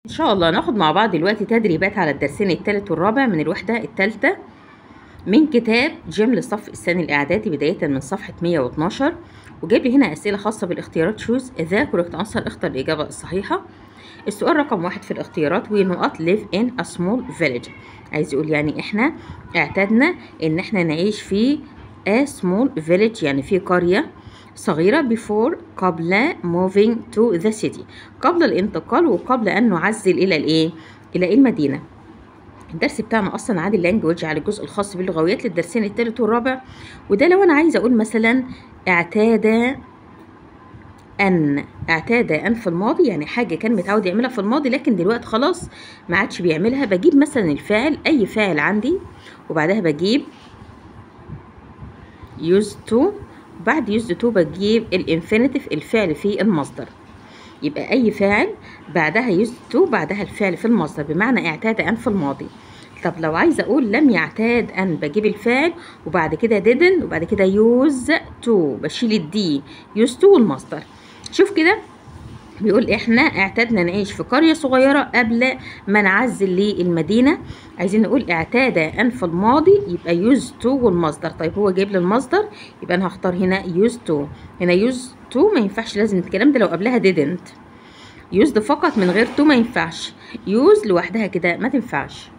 إن شاء الله ناخد مع بعض دلوقتي تدريبات على الدرسين الثالث والرابع من الوحدة الثالثة من كتاب جيم للصف الثاني الإعدادي بداية من صفحة 112 وجايب لي هنا أسئلة خاصة بالاختيارات شوز ذا كوريكت أنسر اختر الإجابة الصحيحة السؤال رقم واحد في الاختيارات ونقط live in a small village عايز يقول يعني احنا اعتدنا ان احنا نعيش في a small village يعني في قرية صغيرة before قبل moving to the city قبل الانتقال وقبل أن نعزل إلى الإيه؟ إلى المدينة الدرس بتاعنا أصلا عادي اللانجوج على الجزء الخاص باللغويات للدرسين التالت والرابع وده لو أنا عايزة أقول مثلا اعتاد أن اعتاد أن في الماضي يعني حاجة كان متعود يعملها في الماضي لكن دلوقتي خلاص ما عادش بيعملها بجيب مثلا الفاعل أي فاعل عندي وبعدها بجيب used to بعد used to بجيب الانفينيتيف الفعل في المصدر يبقى أي فاعل بعدها used to بعدها الفعل في المصدر بمعنى اعتاد أن في الماضي طب لو عايزة أقول لم يعتاد أن بجيب الفعل وبعد كده didn't وبعد كده use to بشيل الدي used to والمصدر شوف كده بيقول احنا اعتدنا نعيش في قرية صغيرة قبل ما نعزل للمدينة عايزين نقول اعتاد ان في الماضي يبقى used to والمصدر طيب هو جايب لي المصدر يبقى انا هختار هنا used to هنا used to ما ينفعش لازم الكلام ده لو قبلها didn't used فقط من غير to ما ينفعش use لوحدها كده ما تنفعش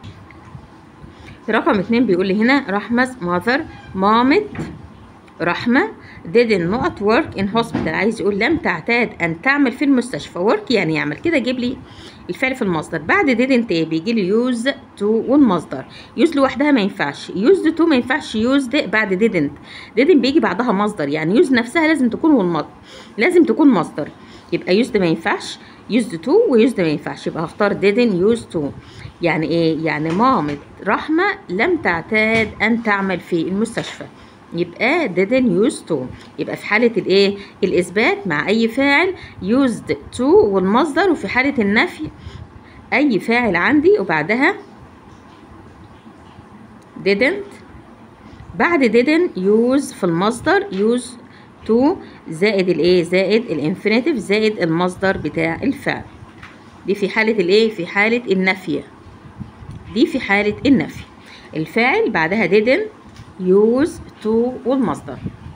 رقم اتنين بيقول لي هنا رحمة mother مامة رحمة didn't not work in hospital عايز يقول لم تعتاد أن تعمل في المستشفى work يعني يعمل كده جيب لي الفعل في المصدر بعد didn't ايه بيجي لي use to والمصدر use لوحدها ما ينفعش used to ما ينفعش used بعد didn't didn't بيجي بعدها مصدر يعني use نفسها لازم تكون والمصدر لازم تكون مصدر يبقى used ما ينفعش used to وused ما ينفعش يبقى هختار didn't use to يعني ايه يعني مامة رحمة لم تعتاد أن تعمل في المستشفى يبقى didn't use to يبقى في حالة الايه الإثبات مع أي فاعل used to والمصدر وفي حالة النفي أي فاعل عندي وبعدها didn't بعد didn't use في المصدر use to زائد الايه زائد الانفينيتيف زائد المصدر بتاع الفعل دي في حالة الايه في حالة النفي دي في حالة النفي الفاعل بعدها didn't use to والمصدر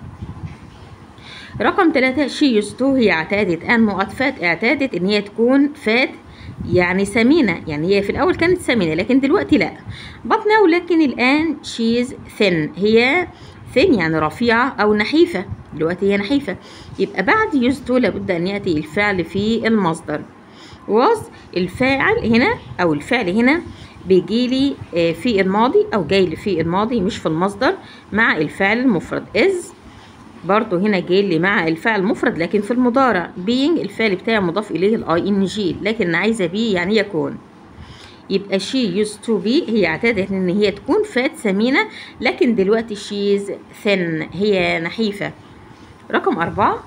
رقم ثلاثة she used to هي اعتادت أن نقط فات اعتادت إن هي تكون فات يعني سمينة يعني هي في الأول كانت سمينة لكن دلوقتي لأ but now لكن الآن she's thin هي thin يعني رفيعة أو نحيفة دلوقتي هي نحيفة يبقى بعد used to لابد أن يأتي الفعل في المصدر was الفاعل هنا أو الفعل هنا بيجي لي في الماضي او جاي لي في الماضي مش في المصدر مع الفعل المفرد is برضو هنا جاي لي مع الفعل المفرد لكن في المضارع being الفعل بتاعي مضاف اليه الاي ان جي لكن انا عايزه بي يعني يكون يبقى she used to be هي اعتادت ان هي تكون فات سمينه لكن دلوقتي she's thin هي نحيفه رقم أربعة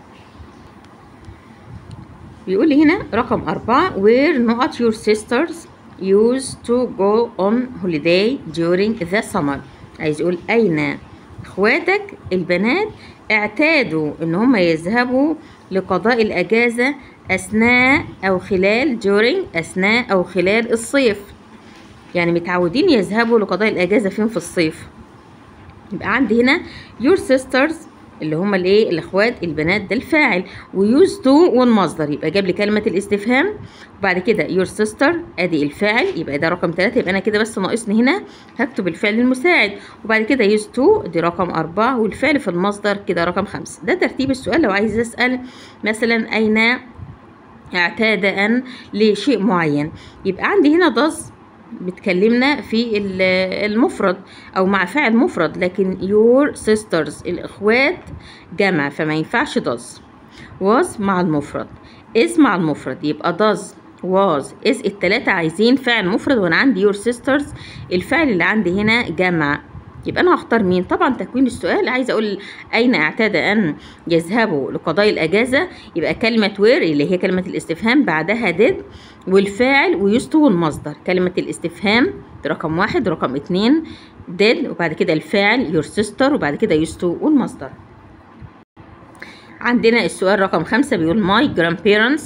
بيقول لي هنا رقم أربعة where not your sisters used to go on holiday during the summer عايز يقول أين إخواتك البنات اعتادوا إن هم يذهبوا لقضاء الأجازة أثناء أو خلال during أثناء أو خلال الصيف يعني متعودين يذهبوا لقضاء الأجازة فين في الصيف يبقى عندي هنا your sisters اللي هما الايه الاخوات البنات ده الفاعل ويوز تو والمصدر يبقى جاب لي كلمه الاستفهام وبعد كده يور سيستر ادي الفاعل يبقى ده رقم ثلاثة يبقى انا كده بس ناقصني هنا هكتب الفعل المساعد وبعد كده يوز تو دي رقم أربعة والفعل في المصدر كده رقم خمسة ده ترتيب السؤال لو عايز اسال مثلا اين اعتاد ان لشيء معين يبقى عندي هنا does بتكلمنا في المفرد او مع فاعل مفرد لكن your sisters الاخوات جمع فما ينفعش does was مع المفرد is مع المفرد يبقى does was is التلاتة عايزين فاعل مفرد وانا عندي your sisters الفعل اللي عندي هنا جمع يبقى انا هختار مين طبعا تكوين السؤال عايزه اقول اين اعتاد ان يذهبوا لقضاء الاجازه يبقى كلمه وير اللي هي كلمه الاستفهام بعدها did والفاعل ويستو والمصدر كلمه الاستفهام رقم واحد رقم اتنين did وبعد كده الفاعل your sister وبعد كده يستو والمصدر عندنا السؤال رقم خمسة بيقول my grandparents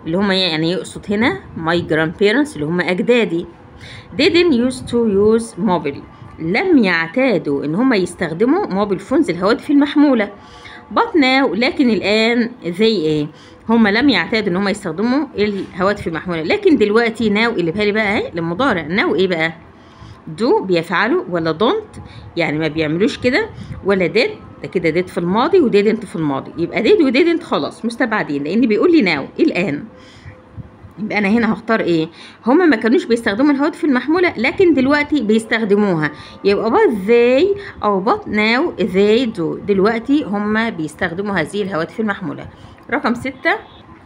اللي هم يعني يقصد هنا my grandparents اللي هم أجدادي didn't used to use mobile لم يعتادوا ان هم يستخدموا موبيل فونز الهواتف المحمولة but now لكن الآن زي ايه هم لم يعتادوا ان هم يستخدموا الهواتف المحمولة لكن دلوقتي now اللي بالي بقى اهي للمضارع now ايه بقى do بيفعلوا ولا don't يعني ما بيعملوش كده ولا did ده كده did في الماضي و didn't في الماضي يبقى did و didn't خلاص مستبعدين لان بيقول لي now الآن يبقى انا هنا هختار ايه هما ما كانوش بيستخدموا الهواتف المحموله لكن دلوقتي بيستخدموها يبقى but they او but now they do دلوقتي هما بيستخدموا هذه الهواتف المحموله رقم ستة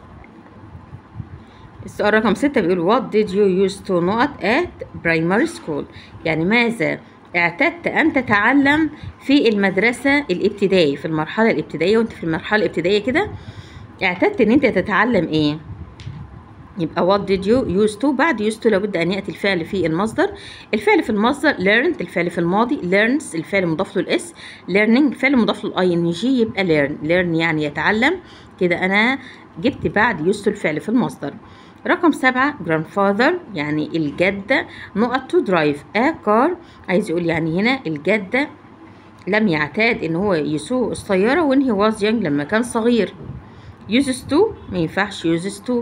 السؤال رقم ستة بيقول what did you use to not at primary school يعني ماذا اعتدت أن تتعلم في المدرسة الابتدائية في المرحلة الابتدائية وانت في المرحلة الابتدائية كده اعتدت ان انت تتعلم ايه يبقى what did you use to بعد use to لابد أن يأتي الفعل في المصدر الفعل في المصدر learned الفعل في الماضي learns الفعل مضاف له الاس learning الفعل مضاف له الاي ان جي يبقى learn learn يعني يتعلم كده أنا جبت بعد use to الفعل في المصدر رقم سبعة grandfather يعني الجدة نقط to drive a car عايز يقول يعني هنا الجدة لم يعتاد ان هو يسوق السيارة when he was young لما كان صغير uses to ما ينفعش uses to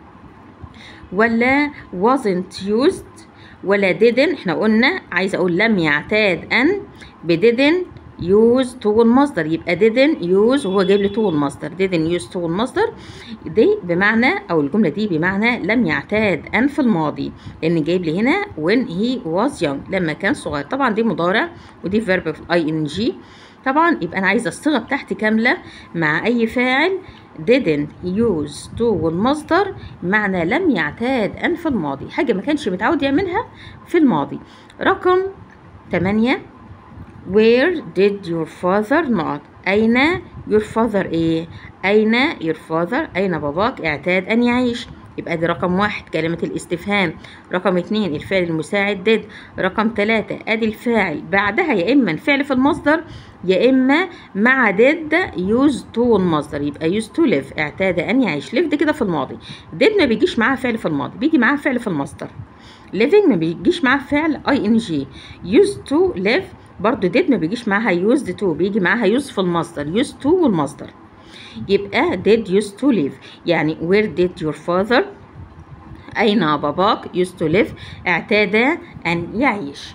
ولا wasn't used ولا didn't احنا قلنا عايزه اقول لم يعتاد ان ب didn't use to المصدر يبقى didn't use وهو جايب لي to المصدر didn't use to المصدر دي بمعنى او الجمله دي بمعنى لم يعتاد ان في الماضي لان جايب لي هنا when he was young لما كان صغير طبعا دي مضارع ودي verb في اي ان جي طبعا يبقى انا عايزه الصيغه بتاعتي كامله مع اي فاعل didn't use to والمصدر معنى لم يعتاد أن في الماضي حاجة ما كانش متعود يعملها في الماضي رقم 8 where did your father not أين your father إيه أين your father أين باباك اعتاد أن يعيش يبقى دي رقم واحد كلمة الاستفهام رقم اتنين الفعل المساعد did رقم تلاتة ادي الفاعل بعدها يا اما الفعل في المصدر يا اما مع did use to المصدر يبقى use to live اعتاد ان يعيش live ده كده في الماضي did ما بيجيش معاه فعل في الماضي بيجي معاه فعل في المصدر living ما بيجيش معاه فعل اي ان جي used to live برضو did ما بيجيش معاها used to بيجي معاها use في المصدر used to والمصدر يبقى did used to live يعني where did your father أين باباك used to live اعتاد أن يعيش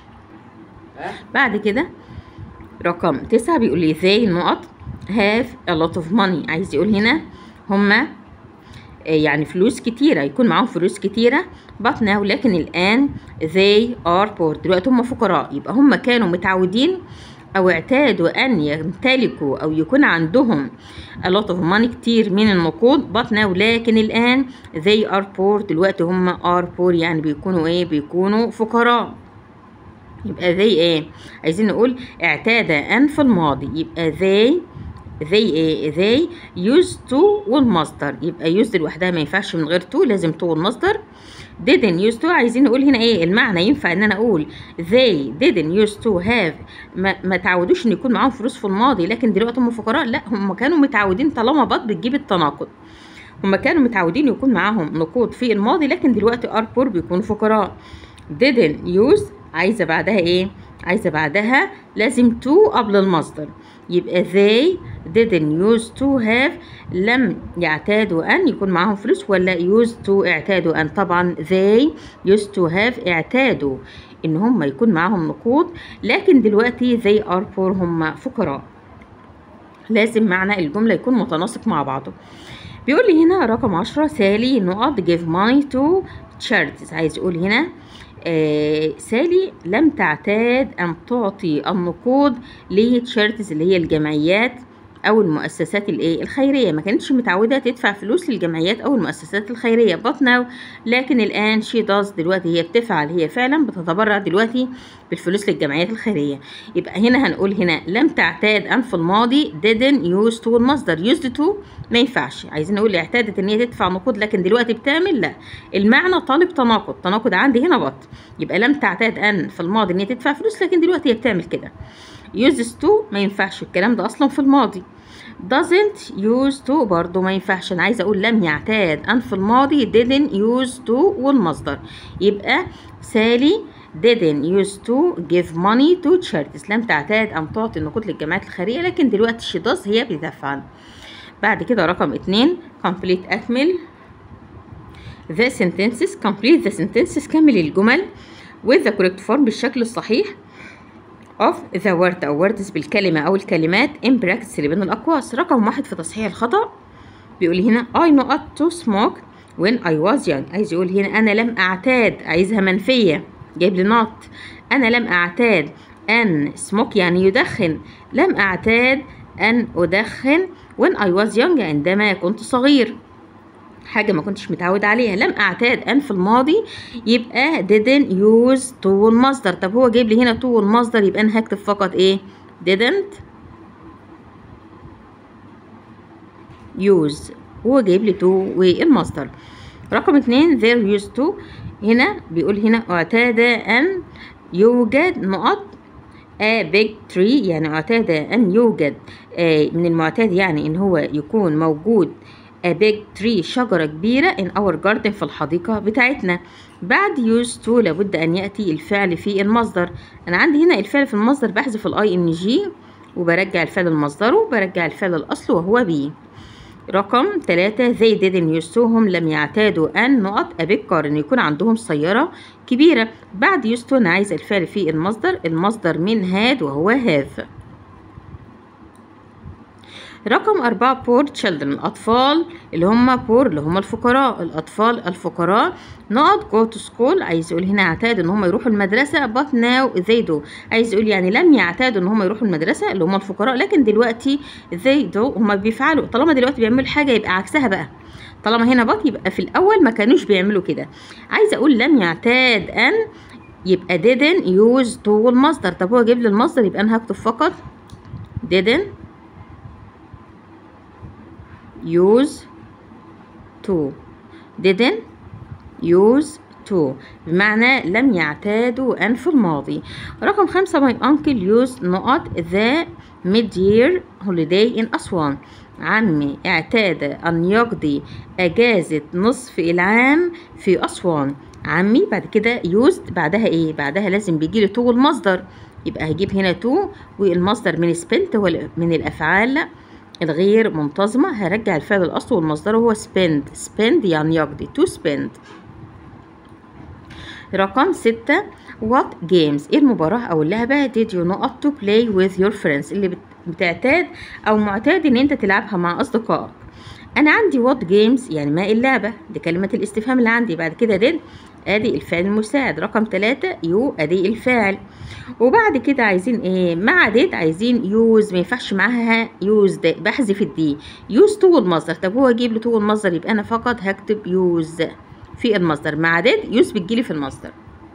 بعد كده رقم تسعة بيقول لي they نقط have a lot of money عايز يقول هنا هما يعني فلوس كتيرة يكون معاهم فلوس كتيرة but now لكن الآن they are poor دلوقتي هم فقراء يبقى هم كانوا متعودين أو اعتادوا أن يمتلكوا أو يكون عندهم a lot of money كتير من النقود but now لكن الآن they are poor دلوقتي هم are poor يعني بيكونوا إيه بيكونوا فقراء يبقى they إيه عايزين نقول اعتاد أن في الماضي يبقى they they ايه they used to والمصدر يبقى used لوحدها ما ينفعش من غير to لازم to والمصدر didn't used to عايزين نقول هنا ايه المعنى ينفع ان انا اقول they didn't used to have ما, ما تعودوش ان يكون معاهم فلوس في الماضي لكن دلوقتي هم فقراء لا هم كانوا متعودين طالما بط بتجيب التناقض هم كانوا متعودين يكون معاهم نقود في الماضي لكن دلوقتي are poor بيكونوا فقراء didn't use عايزه بعدها ايه عايزه بعدها لازم to قبل المصدر يبقى they didn't use to have لم يعتادوا أن يكون معاهم فلوس ولا used to اعتادوا أن طبعا they used to have اعتادوا إن هم يكون معاهم نقود لكن دلوقتي they are poor هم فقراء لازم معنى الجملة يكون متناسق مع بعضه بيقول لي هنا رقم عشرة سالي نقط give money to charities عايز يقول هنا آه سالي لم تعتاد أن تعطي النقود لتشاريتيز اللي هي الجمعيات أو المؤسسات الإيه الخيرية ما كانتش متعودة تدفع فلوس للجمعيات أو المؤسسات الخيرية but now لكن الآن she does دلوقتي هي بتفعل هي فعلا بتتبرع دلوقتي بالفلوس للجمعيات الخيرية يبقى هنا هنقول هنا لم تعتاد أن في الماضي didn't use to المصدر used to ما ينفعش عايزين نقول اعتادت ان هي تدفع نقود لكن دلوقتي بتعمل لا المعنى طالب تناقض تناقض عندي هنا بط يبقى لم تعتاد ان في الماضي ان هي تدفع فلوس لكن دلوقتي هي بتعمل كده uses to ما ينفعش الكلام ده اصلا في الماضي doesn't use to برضو ما ينفعش انا عايزه اقول لم يعتاد ان في الماضي didn't use to والمصدر يبقى سالي didn't use to give money to charities لم تعتاد ان تعطي النقود للجمعيات الخيريه لكن دلوقتي she does هي بتفعل بعد كده رقم اتنين complete اكمل the sentences complete the sentences كمل الجمل with the correct form بالشكل الصحيح of the word أو words بالكلمة أو الكلمات in practice اللي بين الأقواس رقم واحد في تصحيح الخطأ بيقول لي هنا I not to smoke when I was young عايز يقول هنا أنا لم أعتاد عايزها منفية جايب لي not أنا لم أعتاد أن smoke يعني يدخن لم أعتاد أن أدخن when I was young عندما كنت صغير حاجة ما كنتش متعود عليها لم أعتاد أن في الماضي يبقى didn't use to المصدر طب هو جايب لي هنا to المصدر يبقى أنا هكتب فقط إيه didn't use هو جايب لي to والمصدر رقم اتنين there used to هنا بيقول هنا اعتاد أن يوجد نقط a big tree يعني اعتاد أن يوجد آه من المعتاد يعني إن هو يكون موجود a big tree شجرة كبيرة in our garden في الحديقة بتاعتنا بعد used to لابد أن يأتي الفعل في المصدر أنا عندي هنا الفعل في المصدر بحذف الاي ان جي وبرجع الفعل لمصدره وبرجع الفعل الأصل وهو بي رقم ثلاثة they didn't use to هم لم يعتادوا أن نقط a big car إن يكون عندهم سيارة كبيرة بعد used to أنا عايز الفعل في المصدر المصدر من had وهو have رقم أربعة poor children الأطفال اللي هم poor اللي هم الفقراء الأطفال الفقراء not go to school عايز يقول هنا اعتاد إن هم يروحوا المدرسة but now they do عايز يقول يعني لم يعتادوا إن هم يروحوا المدرسة اللي هم الفقراء لكن دلوقتي they do هم بيفعلوا طالما دلوقتي بيعملوا حاجة يبقى عكسها بقى طالما هنا بط يبقى في الأول ما كانوش بيعملوا كده عايز أقول لم يعتاد أن يبقى didn't use to المصدر طب هو جايب لي المصدر يبقى أنا هكتب فقط didn't use to didn't use to بمعنى لم يعتادوا أن في الماضي رقم خمسة my uncle used نقط the mid-year holiday in أسوان عمي اعتاد أن يقضي أجازة نصف العام في أسوان عمي بعد كده used بعدها ايه بعدها لازم بيجي لي to المصدر يبقى هجيب هنا to والمصدر من spent هو من الأفعال الغير منتظمة هرجع الفعل الأصل والمصدر هو spend spend يعني يقضي to spend رقم ستة what games ايه المباراة أو اللعبة did you not to play with your friends اللي بتعتاد أو معتاد إن أنت تلعبها مع أصدقائك أنا عندي what games يعني ما اللعبة دي كلمة الاستفهام اللي عندي بعد كده did ادي الفعل المساعد رقم ثلاثة يو ادي الفاعل وبعد كده عايزين ايه مع ديت عايزين يوز ما ينفعش معاها يوز ده بحذف الدي يوز تو المصدر طب هو اجيب لي تو المصدر يبقى انا فقط هكتب يوز في المصدر مع ديت يوز بتجيلي في المصدر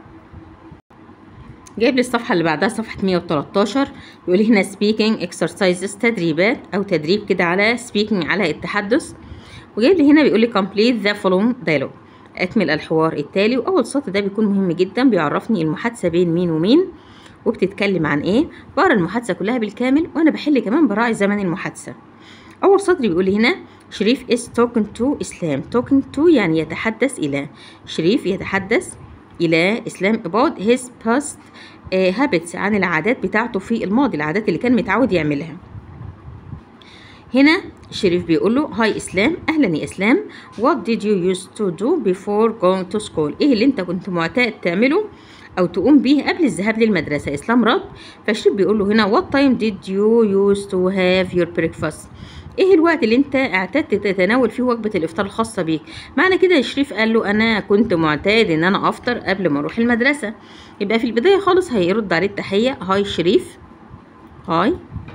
جايب لي الصفحة اللي بعدها صفحة 113 يقول هنا speaking exercises تدريبات أو تدريب كده على speaking على التحدث وجايب لي هنا بيقول لي complete the following dialogue أكمل الحوار التالي وأول سطر ده بيكون مهم جدا بيعرفني المحادثة بين مين ومين وبتتكلم عن إيه بقرا المحادثة كلها بالكامل وأنا بحل كمان براعي زمن المحادثة أول سطر بيقول لي هنا شريف is talking to إسلام talking to يعني يتحدث إلى شريف يتحدث إلى إسلام about his past uh, habits عن العادات بتاعته في الماضي العادات اللي كان متعود يعملها هنا شريف بيقول له هاي اسلام اهلا يا اسلام what did you used to do before going to school ايه اللي انت كنت معتاد تعمله او تقوم بيه قبل الذهاب للمدرسه اسلام رد فشريف بيقول له هنا what time did you used to have your breakfast ايه الوقت اللي انت اعتدت تتناول فيه وجبه الافطار الخاصه بيك معنى كده شريف قال له انا كنت معتاد ان انا افطر قبل ما اروح المدرسه يبقى في البدايه خالص هيرد عليه التحيه هاي شريف هاي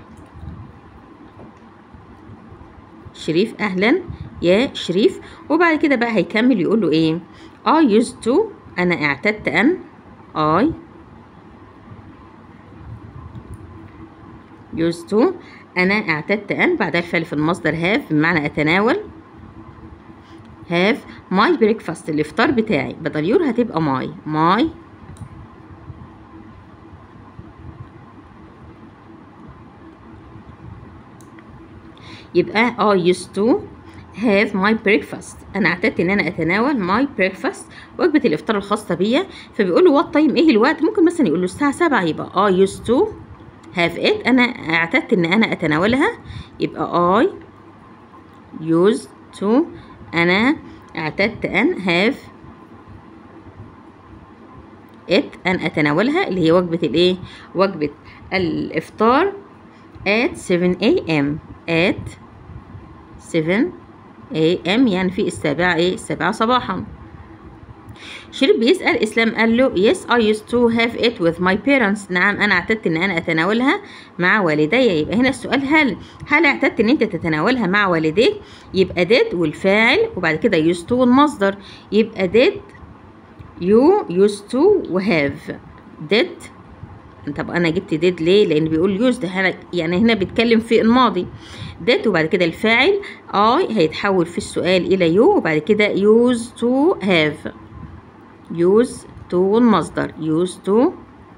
شريف اهلا يا شريف وبعد كده بقى هيكمل يقول له ايه I used to انا اعتدت ان I used to انا اعتدت ان بعدها الفعل في المصدر have بمعنى اتناول have my breakfast الافطار بتاعي بدل يور هتبقى my my يبقى I used to have my breakfast انا اعتدت ان انا اتناول my breakfast وجبه الافطار الخاصه بيا فبيقول له what time ايه الوقت ممكن مثلا يقول له الساعه 7 يبقى I used to have it انا اعتدت ان انا اتناولها يبقى I used to انا اعتدت ان have it ان اتناولها اللي هي وجبه الايه وجبه الافطار at 7 a.m. at 7 a.m. يعني في السابعة ايه السابعة صباحا شريف بيسأل إسلام قال له yes I used to have it with my parents نعم أنا اعتدت إن أنا أتناولها مع والدي يبقى هنا السؤال هل هل اعتدت إن أنت تتناولها مع والديك يبقى did والفاعل وبعد كده used to والمصدر يبقى did you used to وhave did طب انا جبت ديد ليه لان بيقول يوزد يعني هنا بيتكلم في الماضي ديد وبعد كده الفاعل اي هيتحول في السؤال الى يو وبعد كده يوز تو هاف يوز تو المصدر يوز تو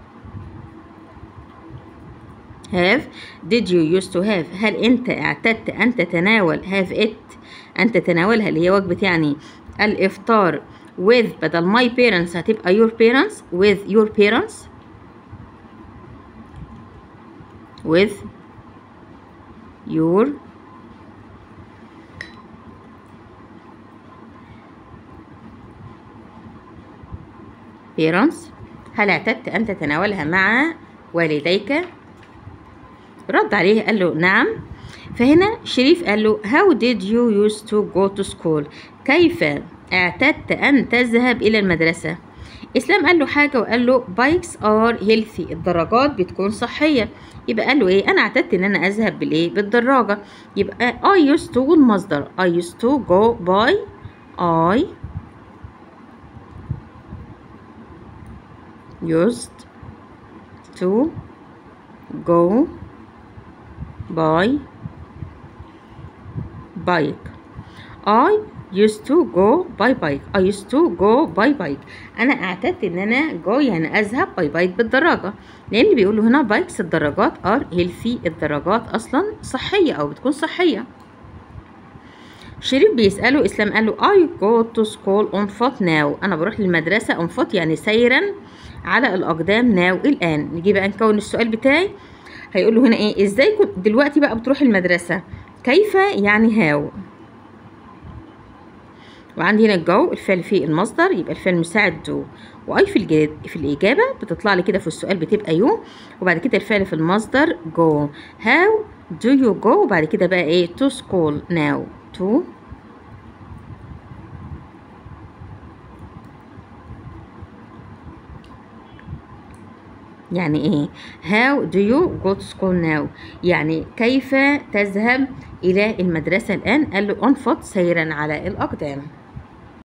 have did you used to have هل انت اعتدت ان تتناول have it ان تتناولها اللي هي وجبة يعني الافطار with بدل my parents هتبقى your parents with your parents with your parents هل اعتدت أن تتناولها مع والديك رد عليه قال له نعم فهنا شريف قال له how did you used to go to school كيف اعتدت أن تذهب إلى المدرسة اسلام قال له حاجه وقال له بايكس ار هيلثي الدراجات بتكون صحيه يبقى قال له ايه انا اعتدت ان انا اذهب بالايه بالدراجه يبقى I used to والمصدر I used to go by I used to go by bike I used to go by bike I used to go by bike أنا اعتدت إن أنا go يعني أذهب by bike بالدراجة لأن بيقولوا هنا بايكس الدراجات are healthy الدراجات أصلا صحية أو بتكون صحية شريف بيسأله إسلام قال له I go to school on foot now أنا بروح للمدرسة on foot يعني سيرا على الأقدام now الآن نجي بقى نكون السؤال بتاعي هيقول له هنا إيه إزاي كنت دلوقتي بقى بتروح المدرسة كيف يعني هاو وعندي هنا الجو الفعل في المصدر يبقى الفعل مساعد دو واي في الجد في الاجابه بتطلع لي كده في السؤال بتبقى يو وبعد كده الفعل في المصدر جو هاو دو يو جو وبعد كده بقى ايه تو سكول ناو تو يعني ايه how do you go to school now يعني كيف تذهب الى المدرسة الان قال له on foot سيرا على الاقدام